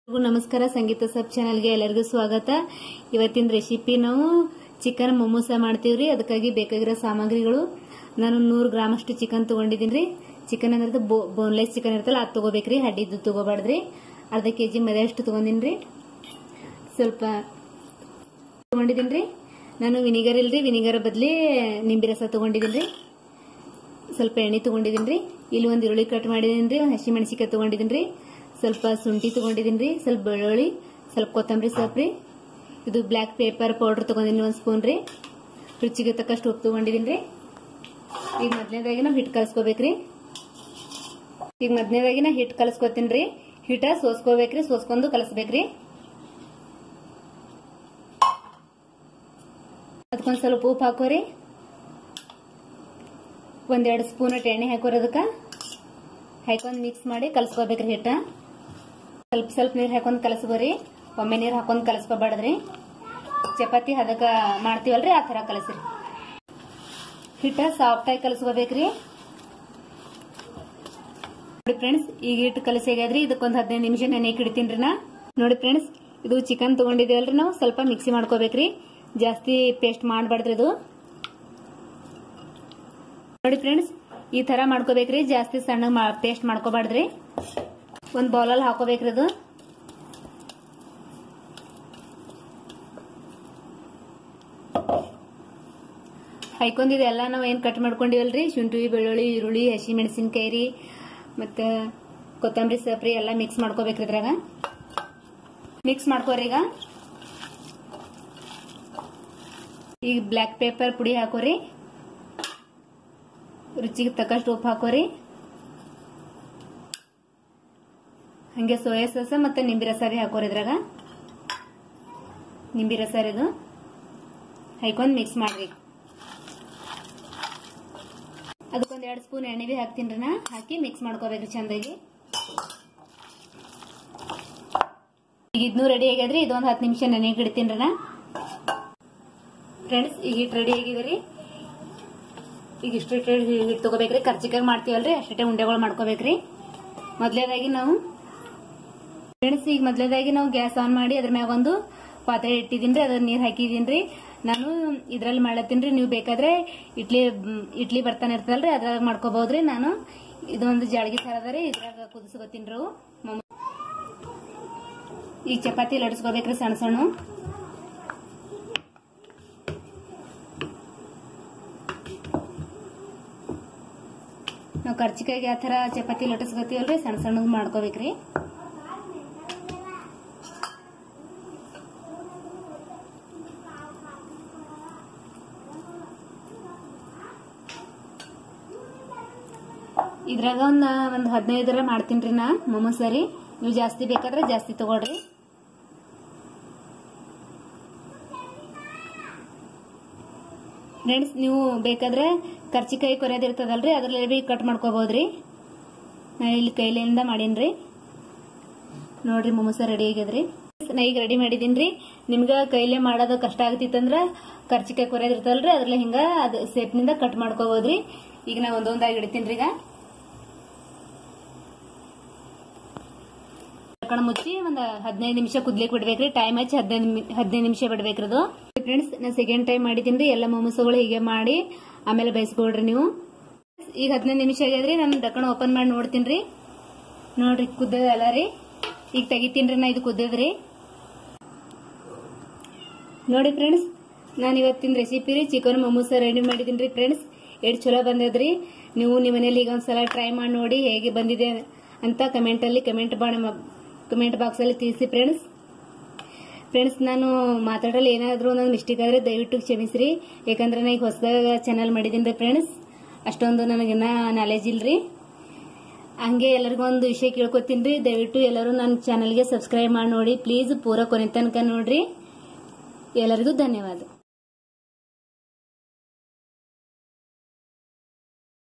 ಎಲ್ರಿಗೂ ನಮಸ್ಕಾರ ಸಂಗೀತ ಸಬ್ ಚಾನಲ್ಗೆ ಎಲ್ಲರಿಗೂ ಸ್ವಾಗತ ಇವತ್ತಿನ ರೆಸಿಪಿ ನಾವು ಚಿಕನ್ ಮೊಮೋಸ ಮಾಡ್ತೀವ್ರಿ ಅದಕ್ಕಾಗಿ ಬೇಕಾಗಿರೋ ಸಾಮಗ್ರಿಗಳು ನಾನು ನೂರು ಗ್ರಾಮ್ ಅಷ್ಟು ಚಿಕನ್ ತಗೊಂಡಿದ್ದೀನಿ ರೀ ಚಿಕನ್ ಅಂದ್ರೆ ಬೋನ್ಲೆಸ್ ಚಿಕನ್ ಇರ್ತಲ್ಲ ಅದು ತಗೋಬೇಕ್ರಿ ಹಡ್ಡಿದ್ದು ತಗೋಬಾರ್ದ್ರಿ ಅರ್ಧ ಕೆ ಜಿ ಮರಿ ಅಷ್ಟು ತಗೊಂಡಿನಿ ರೀ ಸ್ವಲ್ಪ ತಗೊಂಡಿದ್ದೀನಿ ರೀ ನಾನು ವಿನಿಗರ್ ಇಲ್ರಿ ವಿನಿಗರ್ ಬದಲಿ ನಿಂಬೆ ರಸ ತಗೊಂಡಿದ್ದೀನಿ ರೀ ಸ್ವಲ್ಪ ಎಣ್ಣೆ ತಗೊಂಡಿದ್ದೀನಿ ರೀ ಇಲ್ಲಿ ಒಂದು ಈರುಳ್ಳಿ ಕಟ್ ಮಾಡಿದ್ದೀನಿ ರೀ ಒಂದು ಹಸಿ ಮೆಣಸಿಕಾಯಿ ತಗೊಂಡಿದ್ದೀನಿ ರೀ ಸ್ವಲ್ಪ ಶುಂಠಿ ತಗೊಂಡಿದ್ದೀನಿ ರೀ ಸ್ವಲ್ಪ ಬೆಳ್ಳುಳ್ಳಿ ಸ್ವಲ್ಪ ಕೊತ್ತಂಬರಿ ಸೊಪ್ಪು ರೀ ಇದು ಬ್ಲ್ಯಾಕ್ ಪೇಪರ್ ಪೌಡರ್ ತಗೊಂಡಿದ್ದೀನಿ ಒಂದು ಸ್ಪೂನ್ ರೀ ರುಚಿಗೆ ತಕ್ಕಷ್ಟು ಉಪ್ಪು ತಗೊಂಡಿದ್ದೀನಿ ರೀ ಈಗ ಮೊದಲನೇದಾಗಿ ನಾವು ಹಿಟ್ಟು ಕಲಿಸ್ಕೋಬೇಕ್ರಿ ಈಗ ಮೊದಲನೇದಾಗಿ ನಾ ಹಿಟ್ಟು ಕಲಿಸ್ಕೊತೀನಿ ರೀ ಹಿಟ್ಟ ಸೋಸ್ಕೋಬೇಕ್ರಿ ಸೋಸ್ಕೊಂಡು ಕಲಿಸ್ಬೇಕ್ರಿ ಅದಕ್ಕೊಂದು ಸ್ವಲ್ಪ ಉಪ್ಪು ಹಾಕೋರಿ ಒಂದೆರಡು ಸ್ಪೂನ್ ಅಟ್ ಎಣ್ಣೆ ಹಾಕೋರಿ ಅದಕ್ಕೆ ಹಾಕೊಂಡು ಮಿಕ್ಸ್ ಮಾಡಿ ಕಲಸ್ಕೋಬೇಕ್ರಿ ಹಿಟ್ಟ ಸ್ವಲ್ಪ ಸ್ವಲ್ಪ ನೀರು ಹಾಕೊಂಡು ಕಲಸ್ಬೋರಿ ಒಮ್ಮೆ ನೀರು ಹಾಕೊಂಡು ಕಲಸ್ಕೋಬಾರ್ದ್ರಿ ಚಪಾತಿ ಅದಕ್ಕೆ ಮಾಡ್ತೀವಲ್ರಿ ಆ ಥರ ಕಲಸ್ರಿ ಹಿಟ್ಟ ಸಾಫ್ಟಾಗಿ ಕಲಸ್ಕೋಬೇಕ್ರಿ ನೋಡಿ ಫ್ರೆಂಡ್ಸ್ ಈಗ ಹಿಟ್ಟು ಕಲಸಿ ಆಗ್ಯಾದ್ರಿ ಇದಕ್ಕೊಂದು ಹದಿನೈದು ನಿಮಿಷ ನೆನೆಗೆ ಇಡ್ತೀನಿ ರೀ ನಾ ನೋಡಿ ಫ್ರೆಂಡ್ಸ್ ಇದು ಚಿಕನ್ ತಗೊಂಡಿದ್ದೀವಲ್ರಿ ನಾವು ಸ್ವಲ್ಪ ಮಿಕ್ಸಿ ಮಾಡ್ಕೋಬೇಕ್ರಿ ಜಾಸ್ತಿ ಪೇಸ್ಟ್ ಮಾಡಬಾರ್ದ್ರಿ ಇದು ನೋಡಿ ಫ್ರೆಂಡ್ಸ್ ಈ ತರ ಮಾಡ್ಕೋಬೇಕ್ರಿ ಜಾಸ್ತಿ ಸಣ್ಣ ಪೇಸ್ಟ್ ಮಾಡ್ಕೋಬಾರ್ದ್ರಿ ಒಂದ್ ಬೌಲಲ್ಲಿ ಹಾಕೋಬೇಕ್ರಿ ಅದು ಹೈಕೊಂಡಿದೆಲ್ಲ ನಾವು ಏನ್ ಕಟ್ ಮಾಡ್ಕೊಂಡಿವಲ್ರಿ ಶುಂಠಿ ಬೆಳ್ಳುಳ್ಳಿ ಈರುಳ್ಳಿ ಹಸಿ ಮೆಣಸಿನ್ಕಾಯಿ ರೀ ಮತ್ತ ಕೊತ್ತಂಬರಿ ಸಪ್ರಿ ಎಲ್ಲ ಮಿಕ್ಸ್ ಮಾಡ್ಕೋಬೇಕ್ರಿ ಇದ್ರಾಗ ಮಿಕ್ಸ್ ಮಾಡ್ಕೋರಿ ಈಗ ಈಗ ಬ್ಲ್ಯಾಕ್ ಪೇಪರ್ ಪುಡಿ ಹಾಕೋರಿ ರುಚಿಗೆ ತಕ್ಕಷ್ಟು ಉಪ್ಪು ಹಾಕೋರಿ ಹಂಗೆ ಸೋಯಾ ಸಾಸ ಮತ್ತೆ ನಿಂಬೆ ರಸ ರೀ ಹಾಕೋರಿ ಇದ್ರಾಗ ನಿಂಬೆ ರಸ ಇದು ಹಾಕೊಂಡ್ ಮಿಕ್ಸ್ ಮಾಡ್ರಿ ಅದಕ್ಕೊಂದ್ ಎರಡು ಸ್ಪೂನ್ ಎಣ್ಣೆ ಬಿ ಹಾಕ್ತೀನಿ ನಾ ಹಾಕಿ ಮಿಕ್ಸ್ ಮಾಡ್ಕೋಬೇಕ್ರಿ ಚಂದಾಗಿ ಈಗ ಇದನ್ನೂ ರೆಡಿ ಆಗ್ಯದ್ರಿ ಇದೊಂದು ಹತ್ತು ನಿಮಿಷ ನೆನೆಗೆ ಇಡ್ತೀನಿ ನಾ ಫ್ರೆಂಡ್ಸ್ ಈಗ ಹಿಟ್ಟು ರೆಡಿ ಆಗಿದೆ ರೀ ಈಗ ಇಷ್ಟು ಹಿಟ್ಟು ತಗೋಬೇಕ್ರಿ ಕರ್ಚಿಕಾಗಿ ಮಾಡ್ತೀವಲ್ರಿ ಅಷ್ಟೇ ಉಂಡೆಗಳು ಮಾಡ್ಕೋಬೇಕ್ರಿ ಮೊದಲೇದಾಗಿ ನಾವು ಫ್ರೆಂಡ್ಸ್ ಈಗ ಮೊದಲೇದಾಗಿ ನಾವು ಗ್ಯಾಸ್ ಆನ್ ಮಾಡಿ ಅದ್ರ ಮ್ಯಾಗ ಒಂದು ಪಾತ್ರೆ ಇಟ್ಟಿದ್ದೀನಿ ಅದ್ರ ನೀರು ಹಾಕಿದೀನಿ ನಾನು ಇದ್ರಲ್ಲಿ ಮಾಡತ್ತೀನಿ ನೀವು ಬೇಕಾದ್ರೆ ಇಡ್ಲಿ ಇಡ್ಲಿ ಬರ್ತಾನೆ ಇರ್ತದಲ್ರಿ ಅದ್ರಾಗ ಮಾಡ್ಕೋಬಹುದ್ರಿ ನಾನು ಇದೊಂದು ಜಾಳಗಿ ಥರ ಅದ ರೀ ಇದ್ರಾಗ ಕುದಿಸ್ಕೊತೀನಿ ರೀ ಈಗ ಚಪಾತಿ ಲಡ್ಸ್ಕೋಬೇಕ್ರಿ ಸಣ್ಣ ಸಣ್ಣ ನಾವು ಕರ್ಚಿಕಾಯಿಗೆ ಯಾವ ಥರ ಚಪಾತಿ ಲಟ್ಟಿಸ್ಕೊತೀವಲ್ರಿ ಸಣ್ಣ ಸಣ್ಣದು ಮಾಡ್ಕೋಬೇಕ್ರಿ ಇದ್ರಾಗ ಒಂದು ಒಂದು ಹದಿನೈದರ ಮಾಡ್ತೀನಿ ರೀ ನಾ ಮೊಮೋಸ್ ಸರಿ ನೀವು ಜಾಸ್ತಿ ಬೇಕಾದ್ರೆ ಜಾಸ್ತಿ ತಗೊಳ್ರಿ ಫ್ರೆಂಡ್ಸ್ ನೀವು ಬೇಕಾದ್ರೆ ಕರ್ಚಿಕಾಯಿ ಕೊರೆಯೋದಿರ್ತದಲ್ರಿ ಅದ್ರಲ್ಲಿ ಬಿ ಕಟ್ ಮಾಡ್ಕೋಬಹುದ್ರಿ ನಾ ಇಲ್ಲಿ ಕೈಲಿಂದ ಮಾಡೀನ್ರಿ ನೋಡ್ರಿ ಮೊಮೋಸ ರೆಡಿ ಆಗ್ಯದ್ರಿ ನಾ ಈಗ ರೆಡಿ ಮಾಡಿದೀನಿ ನಿಮ್ಗ ಕೈಲೇ ಮಾಡೋದು ಕಷ್ಟ ಆಗ್ತಿತ್ತಂದ್ರ ಕರ್ಚಿಕಾಯಿ ಕೊರೆಯೋದಿರ್ತದಲ್ರಿ ಅದ್ರಲ್ಲಿ ಹಿಂಗ ಅದ್ ಸೇಪ್ನಿಂದ ಕಟ್ ಮಾಡ್ಕೋಬಹುದ್ರಿ ಈಗ ನಾ ಒಂದೊಂದಾಗಿ ಇಡ್ತೀನಿ ಈಗ ಕಣ ಮುಚ್ಚಿ ಒಂದ್ ಹದಿನೈದು ನಿಮಿಷ ಕುದ್ಲಿಕ್ ಬಿಡ್ಬೇಕ್ರಿ ಟೈಮ್ ಹಚ್ಚಿ ಹದಿನೈದು ಹದಿನೈದು ನಿಮಿಷ ಬಿಡ್ಬೇಕ್ರಿ ಅದು ಫ್ರೆಂಡ್ಸ್ ನಾ ಸೆಕೆಂಡ್ ಟೈಮ್ ಮಾಡಿದೀನಿ ಎಲ್ಲ ಮೊಮೋಸಗಳು ಹೀಗೆ ಮಾಡಿ ಆಮೇಲೆ ಬಯಸ್ಕೊಳ್ರಿ ನೀವು ಈಗ ಹದಿನೈದು ನಿಮಿಷ ಆಗ್ಯದ್ರಿ ನಾನು ಡಕ್ಕಣ ಓಪನ್ ಮಾಡಿ ನೋಡ್ತೀನಿ ನೋಡ್ರಿ ಕುದ್ದದಲ್ಲ ರೀ ಈಗ ತೆಗಿತೀನಿ ನಾ ಇದು ಕುದ್ದದ್ರಿ ನೋಡಿ ಫ್ರೆಂಡ್ಸ್ ನಾನು ಇವತ್ತಿನ ರೆಸಿಪಿ ರೀ ಚಿಕನ್ ಮೊಮೋಸ ರೆಡಿ ಮಾಡಿದೀನಿ ರೀ ಫ್ರೆಂಡ್ಸ್ ಎಷ್ಟು ಚಲೋ ಬಂದದ್ರಿ ನೀವು ನಿಮ್ಮ ಮನೇಲಿ ಈಗ ಒಂದ್ಸಲ ಟ್ರೈ ಮಾಡಿ ನೋಡಿ ಹೇಗೆ ಬಂದಿದೆ ಅಂತ ಕಮೆಂಟಲ್ಲಿ ಕಮೆಂಟ್ ಮಾಡಿ ಕಮೆಂಟ್ ಬಾಕ್ಸಲ್ಲಿ ತಿಳಿಸಿ ಫ್ರೆಂಡ್ಸ್ ಫ್ರೆಂಡ್ಸ್ ನಾನು ಮಾತಾಡಲು ಏನಾದರೂ ನಂಗೆ ಮಿಸ್ಟೇಕ್ ಆದರೆ ದಯವಿಟ್ಟು ಕ್ಷಮಿಸ್ರಿ ಯಾಕಂದ್ರೆ ನಾ ಈಗ ಹೊಸದಾಗ ಚಾನಲ್ ಮಾಡಿದ್ದೀನಿ ರೀ ಫ್ರೆಂಡ್ಸ್ ಅಷ್ಟೊಂದು ನನಗಿನ್ನ ನಾಲೆಜ್ ಇಲ್ರಿ ಹಂಗೆ ಎಲ್ಲರಿಗೂ ಒಂದು ವಿಷಯ ಕೇಳ್ಕೊತೀನಿ ರೀ ದಯವಿಟ್ಟು ಎಲ್ಲರೂ ನನ್ನ ಚಾನಲ್ಗೆ ಸಬ್ಸ್ಕ್ರೈಬ್ ಮಾಡಿ ನೋಡಿ ಪ್ಲೀಸ್ ಪೂರ ಕೊನೆ ತನಕ ನೋಡ್ರಿ ಎಲ್ಲರಿಗೂ ಧನ್ಯವಾದ